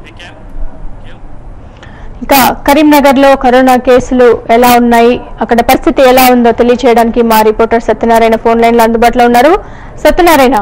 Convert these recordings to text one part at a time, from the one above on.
ఇక కరీంనగర్ లో కరోనా కేసులు ఎలా ఉన్నాయి అక్కడ పరిస్థితి ఎలా ఉందో తెలియచేయడానికి మా రిపోర్టర్ సత్యనారాయణ ఫోన్ లైన్ లో అందుబాటులో ఉన్నారు సత్యనారాయణ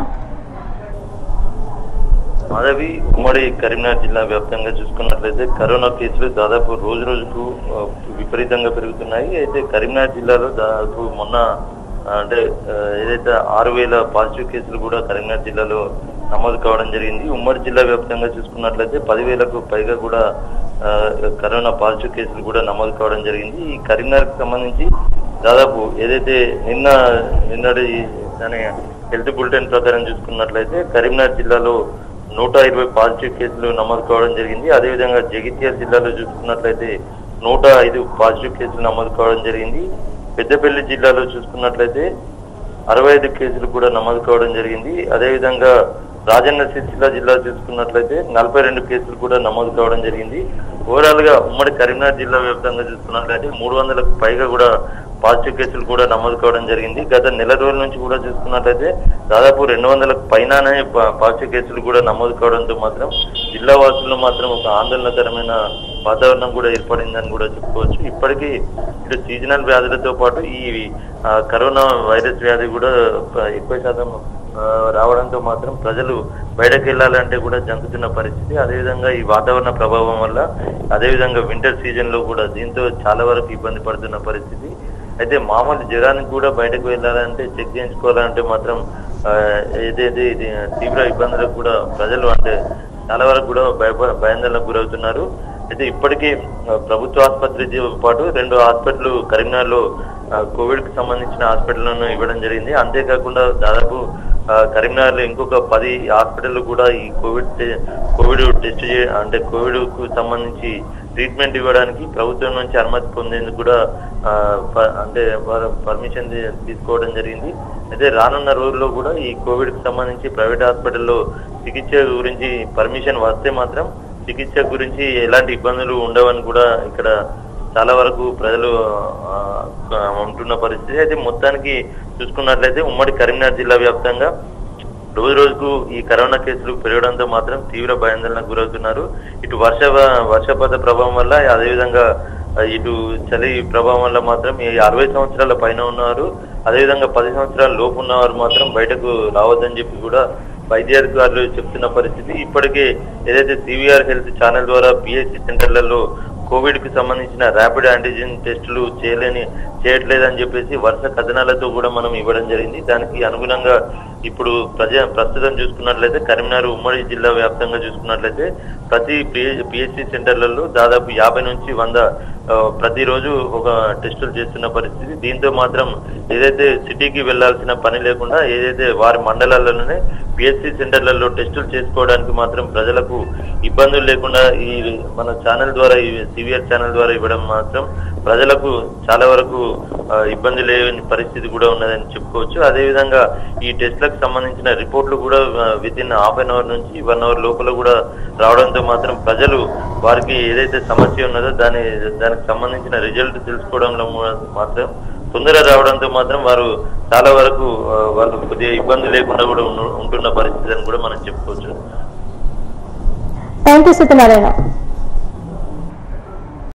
మాధవి ఉమ్మడి కరీంనగర్ జిల్లా వ్యాప్తంగా చూసుకున్నట్లయితే కరోనా కేసులు దాదాపు రోజు రోజుకు ఆ, విపరీతంగా పెరుగుతున్నాయి అయితే కరీంనగర్ జిల్లాలో దాదాపు మొన్న ఆ, అంటే ఆ, ఏదైతే ఆరు వేల పాజిటివ్ కేసులు కూడా కరీంనగర్ జిల్లాలో నమోదు కావడం జరిగింది ఉమ్మడి జిల్లా వ్యాప్తంగా చూసుకున్నట్లయితే పదివేలకు పైగా కూడా ఆ, కరోనా పాజిటివ్ కేసులు కూడా నమోదు కావడం జరిగింది ఈ కరీంనగర్కి సంబంధించి దాదాపు ఏదైతే నిన్న నిన్నటి దాని హెల్త్ బులెటిన్ ప్రకారం చూసుకున్నట్లయితే కరీంనగర్ జిల్లాలో నూట ఇరవై పాజిటివ్ కేసులు నమోదు కావడం జరిగింది అదేవిధంగా జగిత్యాల జిల్లాలో చూసుకున్నట్లయితే నూట ఐదు పాజిటివ్ కేసులు నమోదు కావడం జరిగింది పెద్దపల్లి జిల్లాలో చూసుకున్నట్లయితే అరవై ఐదు కేసులు కూడా నమోదు కావడం జరిగింది అదేవిధంగా రాజన్న సిరిసిల్ల జిల్లా చూసుకున్నట్లయితే నలభై రెండు కేసులు కూడా నమోదు కావడం జరిగింది ఓవరాల్ గా ఉమ్మడి కరీంనగర్ జిల్లా వ్యాప్తంగా చూసుకున్నట్లయితే మూడు వందలకు పైగా కూడా పాజిటివ్ కేసులు కూడా నమోదు కావడం జరిగింది గత నెల రోజుల నుంచి కూడా చూసుకున్నట్లయితే దాదాపు రెండు వందలకు పైననే పా- పాజిటివ్ కేసులు కూడా నమోదు కావడంతో మాత్రం జిల్లా వాసుల్లో మాత్రం ఒక ఆందోళనకరమైన వాతావరణం కూడా ఏర్పడిందని కూడా చెప్పుకోవచ్చు ఇప్పటికీ ఇటు సీజనల్ వ్యాధులతో పాటు ఈ ఆ, కరోనా వైరస్ వ్యాధి కూడా ప- ఎక్కువ శాతం ఆ, రావడంతో మాత్రం ప్రజలు బయటకు వెళ్ళాలంటే కూడా జంకుతున్న పరిస్థితి అదేవిధంగా ఈ వాతావరణ ప్రభావం వల్ల అదేవిధంగా వింటర్ సీజన్ లో కూడా దీంతో చాలా వరకు ఇబ్బంది పడుతున్న పరిస్థితి అయితే మామూలు జ్వరానికి కూడా బయటకు వెళ్ళాలంటే చెక్ చేయించుకోవాలంటే మాత్రం ఆ, ఏదైతే ఇది తీవ్ర ఇబ్బందులకు కూడా ప్రజలు అంటే చాలా వరకు కూడా భయప భయాందోళనకు గురవుతున్నారు అయితే ఇప్పటికీ ఆ, ప్రభుత్వ ఆసుపత్రితో పాటు రెండు హాస్పిటల్ కరీంనగర్ లో కోవిడ్ కి సంబంధించిన హాస్పిటల్లను ఇవ్వడం జరిగింది అంతేకాకుండా దాదాపు ఆ, కరీంనగర్ లో ఇంకొక పది హాస్పిటల్ కూడా ఈ కోవిడ్ టె- కోవిడ్ టెస్ట్ చే అంటే కోవిడ్ కు సంబంధించి ట్రీట్మెంట్ ఇవ్వడానికి ప్రభుత్వం నుంచి అనుమతి పొందేందుకు కూడా ఆ, ప- అంటే వారు పర్మిషన్ తీ- తీసుకోవడం జరిగింది అయితే రానున్న రోజుల్లో కూడా ఈ కోవిడ్ కి సంబంధించి ప్రైవేట్ హాస్పిటల్లో చికిత్స గురించి పర్మిషన్ వస్తే మాత్రం చికిత్స గురించి ఎలాంటి ఇబ్బందులు ఉండవని కూడా ఇక్కడ చాలా వరకు ప్రజలు ఆ, ఆ, ఉంటున్న పరిస్థితి అయితే మొత్తానికి చూసుకున్నట్లయితే ఉమ్మడి కరీంనగర్ జిల్లా వ్యాప్తంగా రోజు రోజుకు ఈ కరోనా కేసులు పెరగడంతో మాత్రం తీవ్ర భయాందోళనకు గురవుతున్నారు ఇటు వర్ష వర్షపాత ప్రభావం వల్ల అదేవిధంగా ఆ, ఇటు చలి ప్రభావం వల్ల మాత్రం ఈ అరవై సంవత్సరాల పైన ఉన్నవారు అదేవిధంగా పది సంవత్సరాల లోపు ఉన్నవారు మాత్రం బయటకు రావద్దని చెప్పి కూడా వైద్య అధికారులు చెప్తున్న పరిస్థితి ఇప్పటికే ఏదైతే సివిఆర్ హెల్త్ ఛానల్ ద్వారా పిహెచ్సి సెంటర్లలో కోవిడ్ కి సంబంధించిన ర్యాపిడ్ యాంటీజెన్ టెస్టులు చేయలేని చేయట్లేదని చెప్పేసి వరుస కథనాలతో కూడా మనం ఇవ్వడం జరిగింది దానికి అనుగుణంగా ఇప్పుడు ప్రజ ప్రస్తుతం చూసుకున్నట్లయితే కరీంనగర్ ఉమ్మడి జిల్లా వ్యాప్తంగా చూసుకున్నట్లయితే ప్రతి పిహెచ్సి సెంటర్లలో దాదాపు యాభై నుంచి వంద ఆ, ప్రతిరోజు ఒక టెస్టులు చేస్తున్న పరిస్థితి దీంతో మాత్రం ఏదైతే సిటీకి వెళ్లాల్సిన పని లేకుండా ఏదైతే వారి మండలాల్లోనే పిహెచ్సి సెంటర్లలో టెస్టులు చేసుకోవడానికి మాత్రం ప్రజలకు ఇబ్బందులు లేకుండా ఈ మన ఛానల్ ద్వారా ఈ సివిఆర్ ఛానల్ ద్వారా ఇవ్వడం మాత్రం ప్రజలకు చాలా వరకు ఆ, ఇబ్బంది లేని పరిస్థితి కూడా ఉన్నదని చెప్పుకోవచ్చు అదేవిధంగా ఈ టెస్ట్లకు సంబంధించిన రిపోర్ట్లు కూడా within half an hour నుంచి వన్ అవర్ లోపల కూడా రావడంతో మాత్రం ప్రజలు వారికి ఏదైతే సమస్య ఉన్నదో దాని దానికి సంబంధించిన రిజల్ట్ తెలుసుకోవడంలో మా- మాత్రం తొందరగా రావడంతో మాత్రం వారు చాలా వరకు ఆ, వాళ్ళు కొద్దిగా ఇబ్బంది లేకుండా కూడా ఉన్న- ఉంటున్న పరిస్థితి అని కూడా మనం చెప్పుకోవచ్చు థ్యాంక్ యూ సత్యనారాయణ